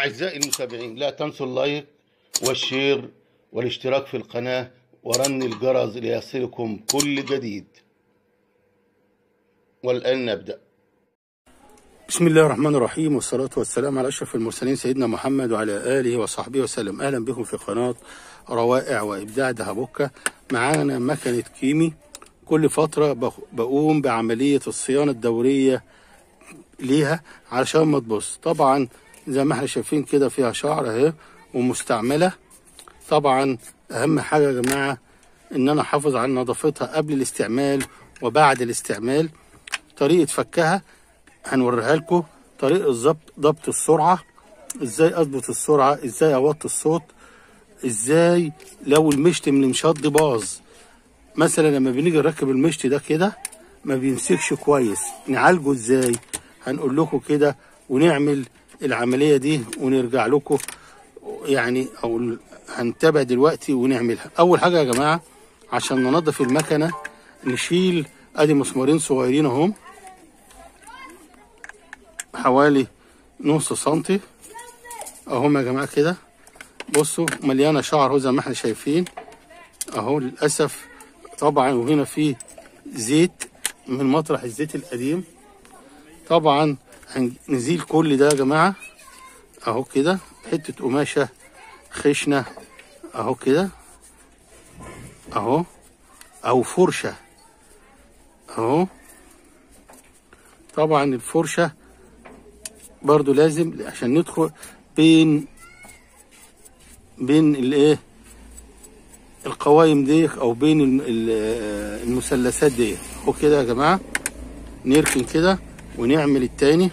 أعزائي المتابعين لا تنسوا اللايك والشير والاشتراك في القناة ورن الجرس ليصلكم كل جديد والآن نبدأ بسم الله الرحمن الرحيم والصلاة والسلام على أشرف المرسلين سيدنا محمد وعلى آله وصحبه وسلم أهلا بكم في قناة روائع وإبداع دهبوكة معانا مكنة كيمي كل فترة بخ- بقوم بعملية الصيانة الدورية ليها علشان ما تبص طبعا زي ما احنا شايفين كده فيها شعر اهي ومستعملة طبعا أهم حاجة يا جماعة إن أنا أحافظ على نظافتها قبل الاستعمال وبعد الاستعمال طريقة فكها هنوريها لكم طريقة ضبط ضبط السرعة ازاي اضبط السرعة ازاي اوطي الصوت ازاي لو المشط من المشط دي باظ مثلا لما بنيجي نركب المشط ده كده ما بيمسكش كويس نعالجه ازاي هنقول لكم كده ونعمل العملية دي ونرجع لكم يعني او هنتابع دلوقتي ونعملها اول حاجة يا جماعة عشان ننظف المكنة نشيل ادي مسمارين صغيرين اهم حوالي نص سنتي اهم يا جماعه كده بصوا مليانه شعر اهو زي ما احنا شايفين اهو للاسف طبعا وهنا في زيت من مطرح الزيت القديم طبعا هنزيل كل ده يا جماعه اهو كده حته قماشه خشنه اهو كده اهو او فرشه اهو طبعا الفرشه برضو لازم عشان ندخل بين بين الايه القوايم دي او بين الم- ال- المثلثات دي اهو كده يا جماعه نركن كده ونعمل التاني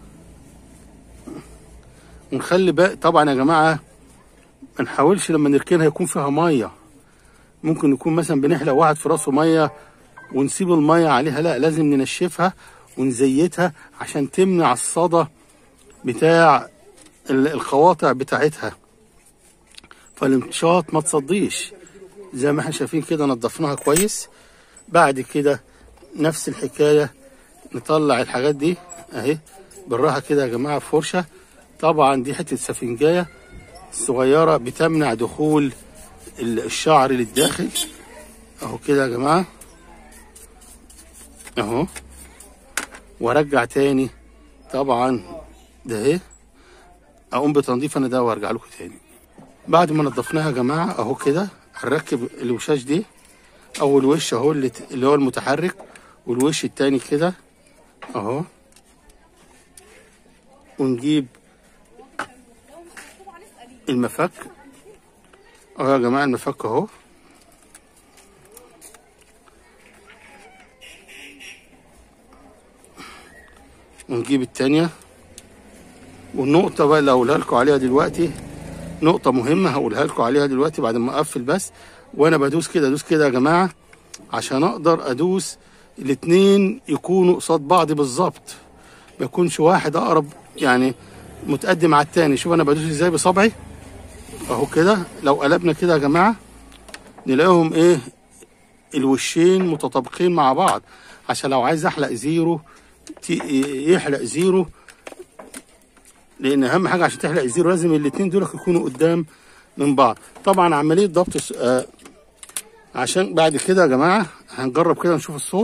ونخلي بقى طبعا يا جماعه ما نحاولش لما نركنها يكون فيها ميه ممكن يكون مثلا بنحلق واحد في راسه ميه ونسيب الميه عليها لا لازم ننشفها ونزيتها عشان تمنع الصدى بتاع ال- القواطع بتاعتها فالانشاط ما تصديش زي ما احنا شايفين كده نضفناها كويس بعد كده نفس الحكاية نطلع الحاجات دي اهي بالراحة كده يا جماعة فرشة طبعا دي حتة سفنجاية صغيرة بتمنع دخول ال- الشعر للداخل اهو كده يا جماعة اهو وارجع تاني طبعا ده اهي اقوم بتنظيف انا ده وارجع لكم تاني بعد ما نضفناها يا جماعه اهو كده هنركب الوشاش دي اول وش اهو اللي, اللي هو المتحرك والوش التاني كده اهو ونجيب المفك اهو يا جماعه المفك اهو ونجيب التانيه والنقطة بقى اللي هقولها لكم عليها دلوقتي نقطة مهمة هقولها لكم عليها دلوقتي بعد ما اقفل بس وانا بدوس كده ادوس كده يا جماعة عشان اقدر ادوس الاتنين يكونوا قصاد بعض بالظبط ما يكونش واحد اقرب يعني متقدم على التاني شوف انا بدوس ازاي بصبعي اهو كده لو قلبنا كده يا جماعة نلاقيهم ايه الوشين متطابقين مع بعض عشان لو عايز احلق زيرو تي- يحلق زيرو لان اهم حاجه عشان تحلق الزيرو لازم الاثنين دول يكونوا قدام من بعض طبعا عمليه ضبط الس- آه عشان بعد كده يا جماعه هنجرب كده نشوف الصوت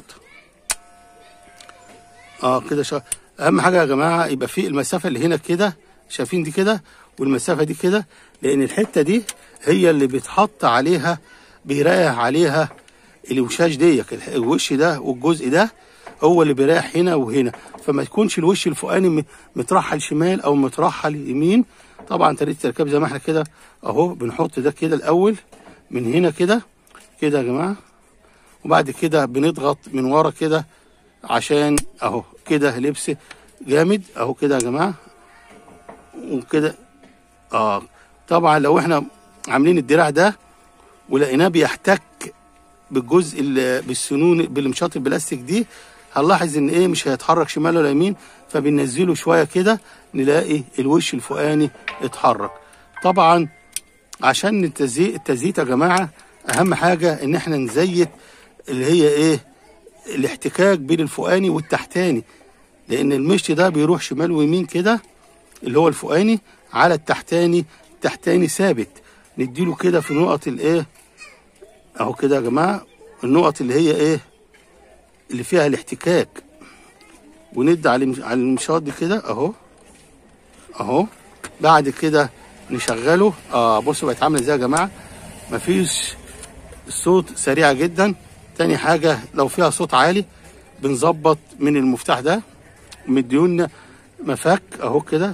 اه كده شا... اهم حاجه يا جماعه يبقى في المسافه اللي هنا كده شايفين دي كده والمسافه دي كده لان الحته دي هي اللي بيتحط عليها بيريح عليها الوشاش ديت الح- الوش ده والجزء ده هو اللي بيريح هنا وهنا فما يكونش الوش الفوقاني م- مترحل شمال او مترحل يمين طبعا طريقه التركيب زي ما احنا كده اهو بنحط ده كده الاول من هنا كده كده يا جماعه وبعد كده بنضغط من ورا كده عشان اهو كده لبس جامد اهو كده يا جماعه وكده اه طبعا لو احنا عاملين الدراع ده ولقيناه بيحتك بالجزء ال- بالسنون بالمشاط البلاستيك دي هنلاحظ ان ايه مش هيتحرك شمال ولا يمين فبننزله شويه كده نلاقي الوش الفوقاني اتحرك طبعا عشان التزييت التزييت يا جماعه اهم حاجه ان احنا نزيت اللي هي ايه الاحتكاك بين الفوقاني والتحتاني لان المشط ده بيروح شمال ويمين كده اللي هو الفوقاني على التحتاني التحتاني ثابت نديله كده في نقط الايه اهو كده يا جماعه النقط اللي هي ايه اللي فيها الاحتكاك وندي على المش- على المشاط دي كده اهو اهو بعد كده نشغله اه بصوا بقت عامله ازاي يا جماعه مفيش الصوت سريع جدا تاني حاجه لو فيها صوت عالي بنظبط من المفتاح ده مديون مفك اهو كده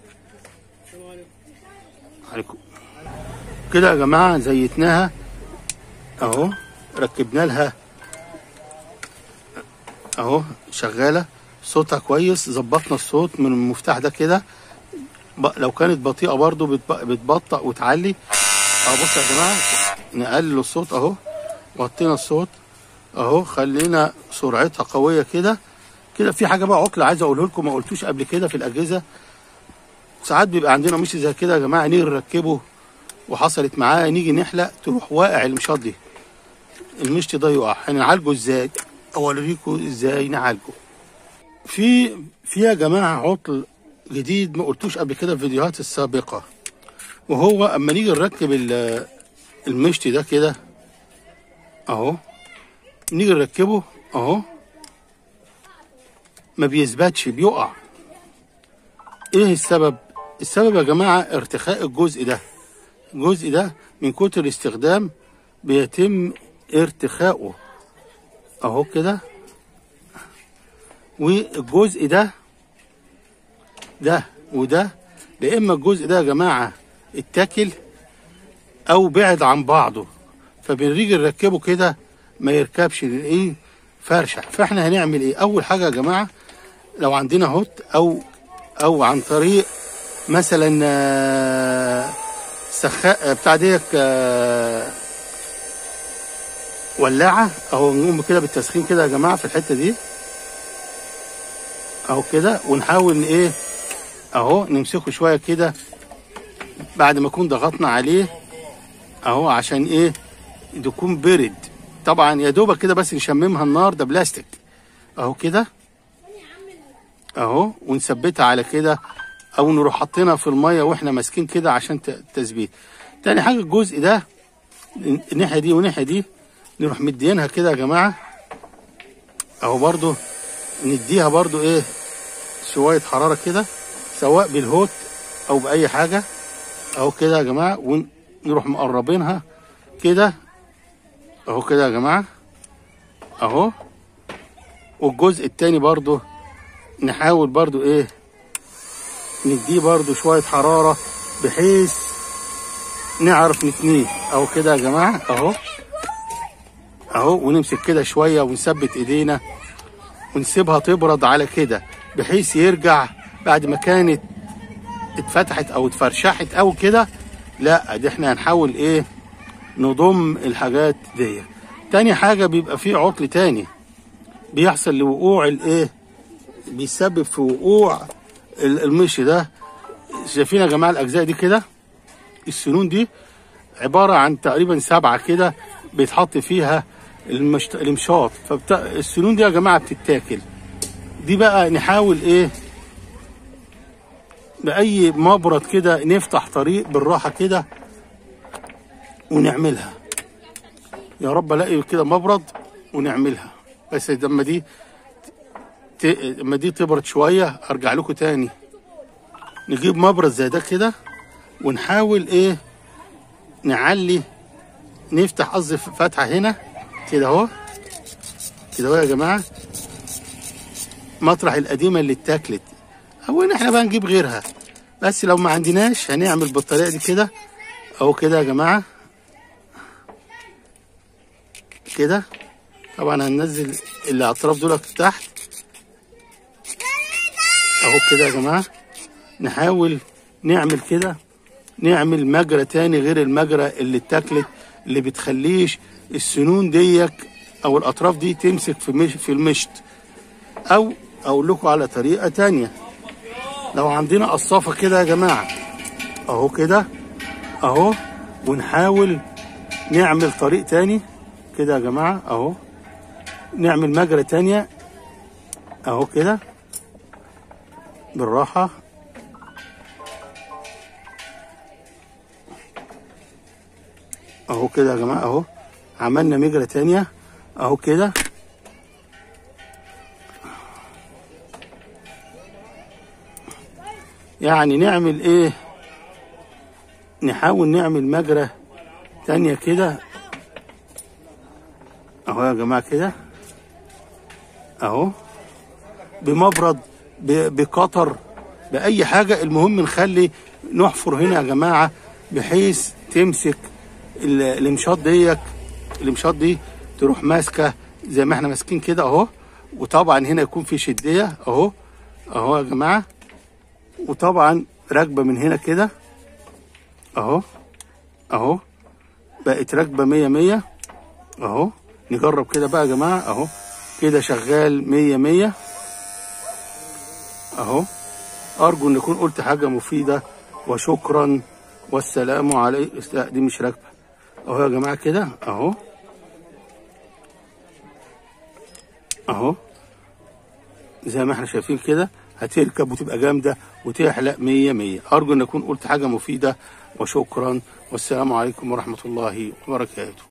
عليكم كده يا جماعه زيتناها اهو ركبنا لها اهو شغاله صوتها كويس ظبطنا الصوت من المفتاح ده كده ب- لو كانت بطيئه برضو بتب- بتبطأ وتعلي اهو بصوا يا جماعه نقلل الصوت اهو وطينا الصوت اهو خلينا سرعتها قويه كده كده في حاجه بقى عقله عايز اقوله لكم ما قلتوش قبل كده في الاجهزه ساعات بيبقى عندنا مش زي كده يا جماعه نيجي نركبه وحصلت معاه نيجي نحلق تروح واقع المشط دي المشط ده يقع هنعالجه ازاي اوريكم ازاي نعالجه في في يا جماعه عطل جديد ما قلتوش قبل كده في الفيديوهات السابقه وهو اما نيجي نركب ال- المشط ده كده اهو نيجي نركبه اهو ما بيثبتش بيقع ايه السبب السبب يا جماعه ارتخاء الجزء ده الجزء ده من كتر الاستخدام بيتم ارتخاؤه اهو كده والجزء ده ده وده لا اما الجزء ده يا جماعه اتاكل او بعد عن بعضه فبنيجي نركبه كده ما يركبش ايه فرشح فاحنا هنعمل ايه اول حاجه يا جماعه لو عندنا هوت او او عن طريق مثلا آه، سخاء بتاع ديك آه، ولاعه اهو نقوم كده بالتسخين كده يا جماعه في الحته دي اهو كده ونحاول ان ايه اهو نمسكه شويه كده بعد ما نكون ضغطنا عليه اهو عشان ايه يكون برد طبعا يا دوبك كده بس نشممها النار ده بلاستيك اهو كده اهو ونثبتها على كده او نروح حاطينها في الميه واحنا ماسكين كده عشان ت- التثبيت تاني حاجه الجزء ده الناحيه دي والناحيه دي نروح مدينها كده يا جماعه اهو برضو نديها برضو ايه شويه حراره كده سواء بالهوت او باي حاجه اهو كده يا جماعه ونروح مقربينها كده اهو كده يا جماعه اهو والجزء التاني برضو نحاول برضو ايه نديه برضو شوية حرارة بحيث نعرف نتنيه اهو كده يا جماعة اهو اهو ونمسك كده شوية ونثبت ايدينا ونسيبها تبرد على كده بحيث يرجع بعد ما كانت اتفتحت او اتفرشحت او كده لا دي احنا هنحاول ايه نضم الحاجات دي تاني حاجة بيبقى فيه عطل تاني بيحصل لوقوع الايه بيسبب في وقوع ال- المشي ده شايفين يا جماعة الاجزاء دي كده السنون دي عبارة عن تقريبا سبعة كده بيتحط فيها المشت... المشاط فالسنون دي يا جماعة بتتاكل دي بقى نحاول ايه بأي مبرد كده نفتح طريق بالراحة كده ونعملها يا رب الاقي كده مبرد ونعملها بس لما دي ت... لما دي تبرد شوية ارجع لكم تاني نجيب مبرد زي ده كده ونحاول ايه نعلي نفتح قصدي فتحة هنا كده اهو كده اهو يا جماعة مطرح القديمة اللي اتاكلت او ان احنا بقى نجيب غيرها بس لو ما عندناش هنعمل بالطريقة دي كده اهو كده يا جماعة كده طبعا هننزل الاطراف دول تحت اهو كده يا جماعة نحاول نعمل كده نعمل مجرى تاني غير المجرى اللي اتاكلت اللي بتخليش السنون ديك او الاطراف دي تمسك في مش في المشط او اقول لكم على طريقه تانية لو عندنا قصافه كده يا جماعه اهو كده اهو ونحاول نعمل طريق تاني كده يا جماعه اهو نعمل مجرى تانية اهو كده بالراحه كده يا جماعه اهو عملنا مجرى تانية اهو كده يعني نعمل ايه نحاول نعمل مجرى تانية كده اهو يا جماعة كده اهو بمبرد ب- بقطر بأي حاجة المهم نخلي نحفر هنا يا جماعة بحيث تمسك ال- الامشاط ديك الامشاط دي تروح ماسكة زي ما احنا ماسكين كده اهو وطبعا هنا يكون في شدية اهو اهو يا جماعة وطبعا راكبة من هنا كده اهو اهو بقت راكبة مية مية اهو نجرب كده بقى يا جماعة اهو كده شغال مية مية اهو ارجو ان اكون قلت حاجة مفيدة وشكرا والسلام عليكم لا دي مش راكبة اهو يا جماعة كده اهو اهو زي ما احنا شايفين كده هتركب وتبقى جامدة وتحلق مية مية أرجو أن أكون قلت حاجة مفيدة وشكرا والسلام عليكم ورحمة الله وبركاته